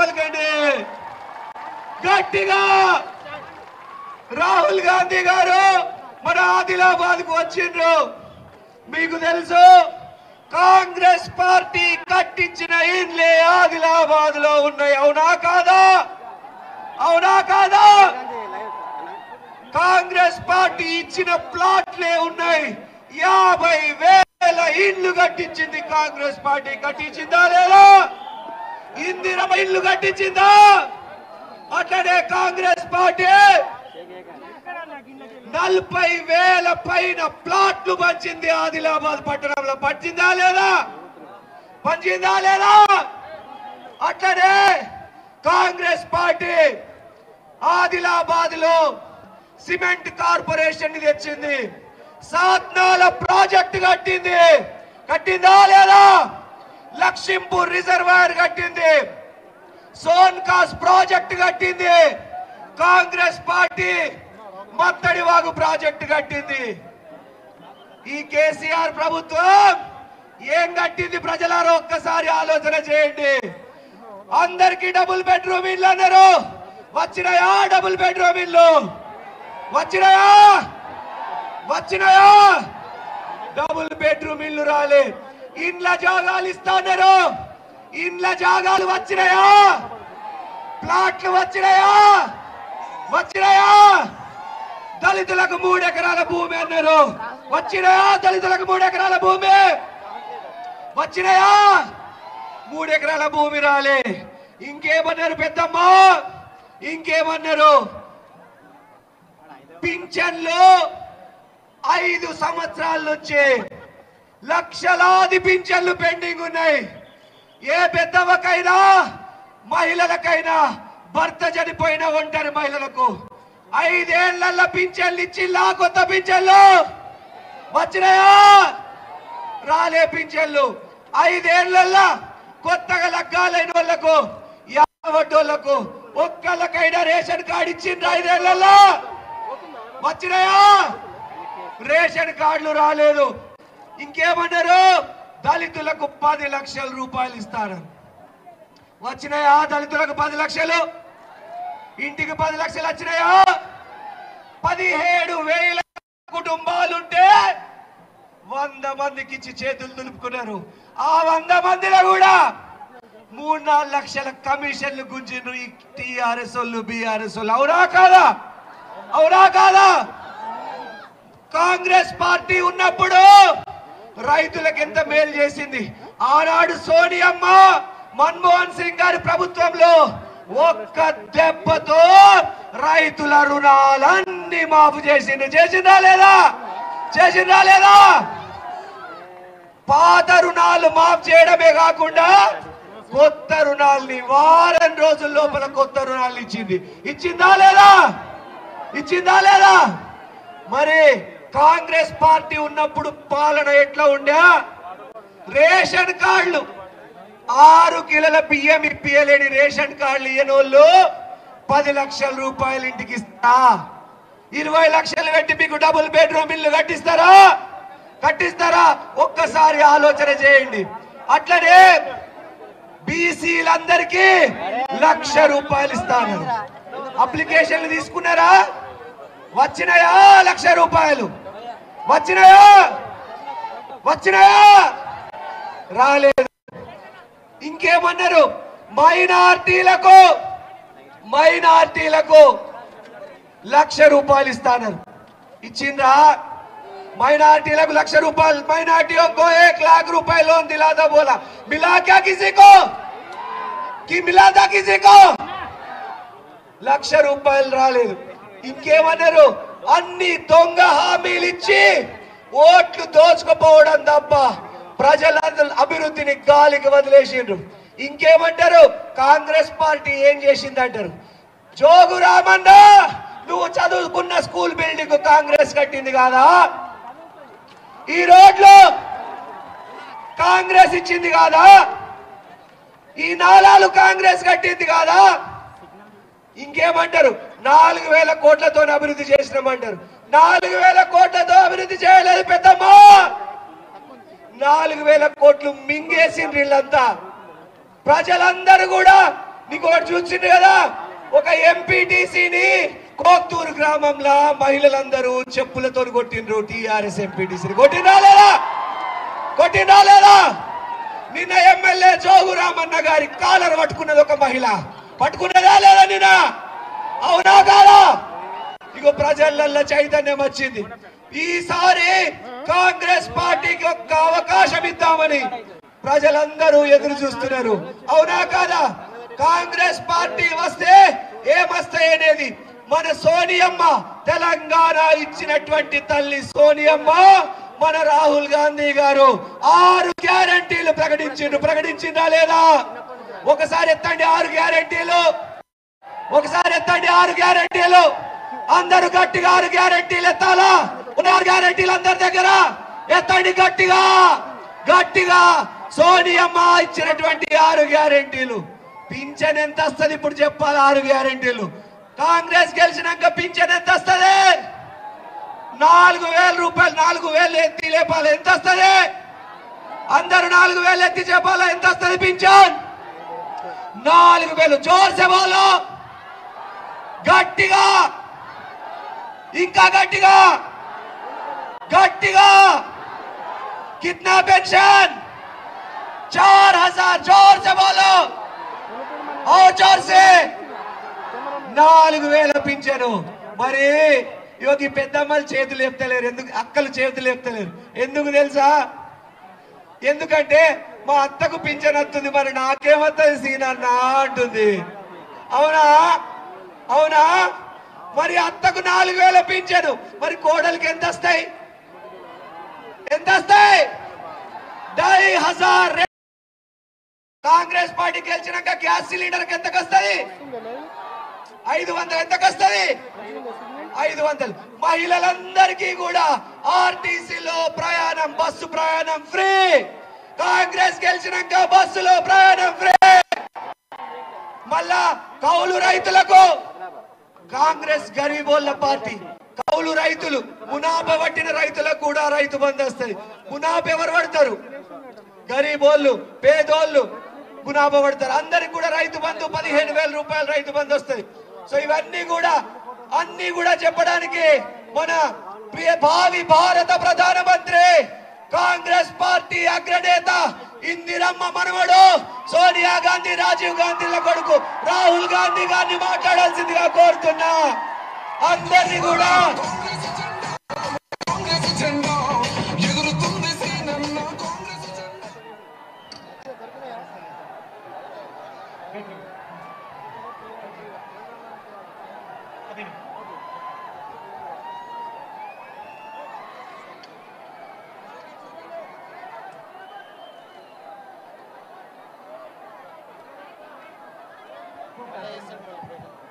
పలకండి గట్టిగా రాహుల్ గాంధీ గారు మన ఆదిలాబాద్ కు వచ్చిండ్రు మీకు తెలుసు కాంగ్రెస్ పార్టీ కట్టించిన ఇండ్లే ఆదిలాబాద్ లో ఉన్నాయి అవునా కాదా అవునా కాదా కాంగ్రెస్ పార్టీ ఇచ్చిన ప్లాట్లే ఉన్నాయి యాభై వేల ఇండ్లు కట్టించింది కాంగ్రెస్ పార్టీ కట్టించిందా లేదా ఇందిరమ ఇల్లు కట్టించిందా అట్లనే కాంగ్రెస్ పార్టీ నలభై వేల పైన ప్లాట్లు పంచింది ఆదిలాబాద్ పట్టణంలో పంచిందా లేదా పంచిందా లేదా అట్లనే కాంగ్రెస్ పార్టీ ఆదిలాబాద్ లో సిమెంట్ కార్పొరేషన్ తెచ్చింది సాత్నాల ప్రాజెక్ట్ కట్టింది కట్టిందా లేదా లక్ష్మీపూర్ రిజర్వాయర్ కట్టింది సోన్కాస్ ప్రాజెక్ట్ కట్టింది కాంగ్రెస్ పార్టీ మత్తడివాగు ప్రాజెక్ట్ కట్టింది ఈ కేసీఆర్ ప్రభుత్వం ఏం కట్టింది ప్రజలారా ఒక్కసారి ఆలోచన చేయండి అందరికి డబుల్ బెడ్రూమ్ ఇల్లు అన్నారు వచ్చినాయా డబుల్ బెడ్రూమ్ ఇల్లు వచ్చినాయా వచ్చినాయా డబుల్ బెడ్రూమ్ ఇల్లు రాలే ఇండ్ల జాగాలు ఇస్తాన్నారు ఇండ్ల జాగాలు వచ్చినాయా ప్లాట్లు వచ్చినాయా వచ్చినాయా దళితులకు మూడు ఎకరాల భూమి అన్నారు వచ్చినాయా దళితులకు మూడు ఎకరాల భూమి వచ్చినాయా మూడు ఎకరాల భూమి రాలే ఇంకేమన్నారు పెద్దమ్మ ఇంకేమన్నారు పింఛన్లు ఐదు సంవత్సరాల నుంచి లక్షలాది పింఛన్లు పెండింగ్ ఉన్నాయి ఏ పెద్దవకైనా మహిళలకైనా భర్త చనిపోయిన ఒంటరి మహిళలకు ఐదేళ్ల పింఛన్లు ఇచ్చి లా కొత్త పింఛన్లు వచ్చినాయా రాలే పింఛన్లు ఐదేళ్లలో కొత్తగా లగ్గాలైన వాళ్ళకు యావడ్డోళ్లకు ఒక్కళ్ళకైనా రేషన్ కార్డు ఇచ్చిండ్రు ఐదేళ్లలో వచ్చినాయా రేషన్ కార్డులు రాలేదు ఇంకేమన్నారు దళితులకు పది లక్షల రూపాయలు ఇస్తారు వచ్చినాయా దళితులకు పది లక్షలు ఇంటికి పది లక్షలు వచ్చినాయా పదిహేడు వేల కుటుంబాలుంటే వంద మందికి ఇచ్చి చేతులు దులుపుకున్నారు ఆ వంద మందిలో కూడా మూడు నాలుగు లక్షల కమిషన్లు గుంజిండ్రు ఈ టిఆర్ఎస్ వాళ్ళు బీఆర్ఎస్ వాళ్ళు అవునా కాదా అవునా కాదా కాంగ్రెస్ పార్టీ ఉన్నప్పుడు రైతులకు ఎంత మేలు చేసింది ఆనాడు సోనియమ్మ మన్మోహన్ సింగ్ గారి ప్రభుత్వంలో ఒక్క దెబ్బతో రైతుల రుణాలన్నీ మాఫు చేసింది చేసిందా లేదా చేసిందా లేదా పాత రుణాలు మాఫ్ చేయడమే కాకుండా కొత్త రుణాల్ని వారం రోజుల లోపల కొత్త రుణాలు ఇచ్చింది ఇచ్చిందా లేదా ఇచ్చిందా లేదా మరి కాంగ్రెస్ పార్టీ ఉన్నప్పుడు పాలన ఎట్లా ఉండే రేషన్ కార్డులు ఆరు కిలోల బియ్యం ఇప్పియలేని రేషన్ కార్డులు ఇయ్యనోళ్ళు పది లక్షల రూపాయలు ఇంటికి ఇస్తా ఇరవై లక్షలు పెట్టి మీకు డబుల్ బెడ్రూమ్ ఇల్లు కట్టిస్తారా కట్టిస్తారా ఒక్కసారి ఆలోచన చేయండి అట్లనే బీసీలందరికీ లక్ష రూపాయలు ఇస్తాను అప్లికేషన్లు తీసుకున్నారా వచ్చినాయా లక్ష రూపాయలు వచ్చినాయా వచ్చినాయా రాలేదు ఇంకేమన్నారు మైనార్టీలకు మైనార్టీలకు లక్ష రూపాయలు ఇస్తానన్నారు ఇచ్చిండ్రా మైనాर्टीలకు లక్ష రూపాయలు మైనార్టీओं को एक लाख रुपए लोन दिला था बोला मिला क्या किसी को कि मिला था किसी को లక్ష రూపాయలు రాలేదు ఇంకేమన్నారు అన్ని దొంగ హామీలు ఇచ్చి ఓట్లు దోచుకుపోవడం తప్ప ప్రజల అభివృద్ధిని గాలికి వదిలేసిండ్రు ఇంకేమంటారు కాంగ్రెస్ పార్టీ ఏం చేసిందంటారు జోగు రామన్న నువ్వు చదువుకున్న స్కూల్ బిల్డింగ్ కాంగ్రెస్ కట్టింది కాదా ఈ రోడ్లు కాంగ్రెస్ ఇచ్చింది కాదా ఈ నాలాలు కాంగ్రెస్ కట్టింది కాదా ఇంకేమంటారు నాలుగు వేల కోట్లతో అభివృద్ధి చేసినామంటారు నాలుగు వేల కోట్లతో అభివృద్ధి చేయలేదు పెద్దమ్మ నాలుగు వేల కోట్లు మింగేసిండ్రు వీళ్ళంతా ప్రజలందరూ కూడా నీకు ఒకటి చూసిండు కదా ఒక ఎంపీటీసీని కోత్తూరు గ్రామంలో మహిళలందరూ చెప్పులతో కొట్టిండ్రు టీఆర్ఎస్ ఎంపీటీసీని కొట్టినా లేదా కొట్టినా లేదా నిన్న ఎమ్మెల్యే జోగురామన్న గారి కాలర్ పట్టుకున్నది ఒక మహిళ పట్టుకున్నదా లేదా నిన్న అవునా కాదా ఇగో ప్రజలల్లో చైతన్యం వచ్చింది ఈసారి కాంగ్రెస్ పార్టీకి ఒక్క అవకాశం ఇద్దామని ప్రజలందరూ ఎదురు చూస్తున్నారు అవునా కాదా కాంగ్రెస్ పార్టీ వస్తే ఏమస్తాయి అనేది మన సోనియమ్మ తెలంగాణ ఇచ్చినటువంటి తల్లి సోనియమ్మ మన రాహుల్ గాంధీ గారు ఆరు గ్యారంటీలు ప్రకటించిండ్రు ప్రకటించిందా లేదా ఒకసారి ఎత్తండి ఆరు గ్యారంటీలు ఒకసారి ఎత్తండి ఆరు గ్యారెంటీలు అందరూ గట్టిగా ఆరు గ్యారెంటీలు ఎత్తాలా ఉన్న ఆరు గ్యారెంటీలు అందరి దగ్గర ఎత్తండి గట్టిగా గట్టిగా సోనియమ్మ ఇచ్చినటువంటి ఆరు గ్యారెంటీలు పింఛన్ ఎంత వస్తుంది ఇప్పుడు చెప్పాలి ఆరు గ్యారెంటీలు కాంగ్రెస్ గెలిచినాక పింఛన్ ఎంత వస్తుంది నాలుగు వేల రూపాయలు నాలుగు వేలు ఎత్తి లేపాలి ఎంత వస్తుంది అందరూ నాలుగు వేలు ఎత్తి చెప్పాలా ఎంత వస్తుంది పింఛన్ నాలుగు వేలు జోర్సే బోలో గట్టిగా ఇంకా గట్టిగా గట్టిగా कितना पेंशन चार हजार जोर से बोलो और जोर से నాలుగు వేల పింఛను మరి యోగి పెద్దమ్మలు చేతులు చెప్తలేరు ఎందుకు అక్కలు చేతులు చెప్తలేరు ఎందుకు తెలుసా ఎందుకంటే మా అత్తకు పింఛన్ వస్తుంది మరి నాకేమవుతుంది సీనన్న అంటుంది అవునా అవునా మరి అత్తకు నాలుగు వేల పింఛను మరి కోడలికి ఎంత వస్తాయి ఎంత వస్తాయి డై హజార్ రే- కాంగ్రెస్ పార్టీ గెలిచినాక గ్యాస్ సిలిండర్ ఎంతకు వస్తుంది ఐదు వందలు ఎంతకు వస్తుంది ఐదు వందలు మహిళలందరికీ కూడా ఆర్టీసీలో ప్రయాణం బస్సు ప్రయాణం ఫ్రీ కాంగ్రెస్ గెలిచినాక బస్సులో ప్రయాణం ఫ్రీ మళ్ళా కౌలు రైతులకు కాంగ్రెస్ గరీబోళ్ళ పార్టీ కౌలు రైతులు మునాప పట్టిన రైతులకు కూడా రైతు బంధు వస్తుంది మునాప ఎవరు పడతారు గరీబోళ్ళు పేదోళ్ళు మునాప పడతారు అందరికి కూడా రైతు బంధు పదిహేను వేల రూపాయలు రైతు బంధు వస్తుంది సో ఇవన్నీ కూడా అన్ని కూడా చెప్పడానికి మన ప్రియ భావి భారత ప్రధానమంత్రి కాంగ్రెస్ పార్టీ అగ్రనేత ఇందిరమ్మ మనవడు సోనియా గాంధీ రాజీవ్ గాంధీల కొడుకు రాహుల్ గాంధీ గారిని మాట్లాడాల్సిందిగా కోరుతున్నా అందరినీ కూడా కాంగ్రెస్ జెండా ఎగురుతుంది సీనన్న కాంగ్రెస్ జెండా Gracias.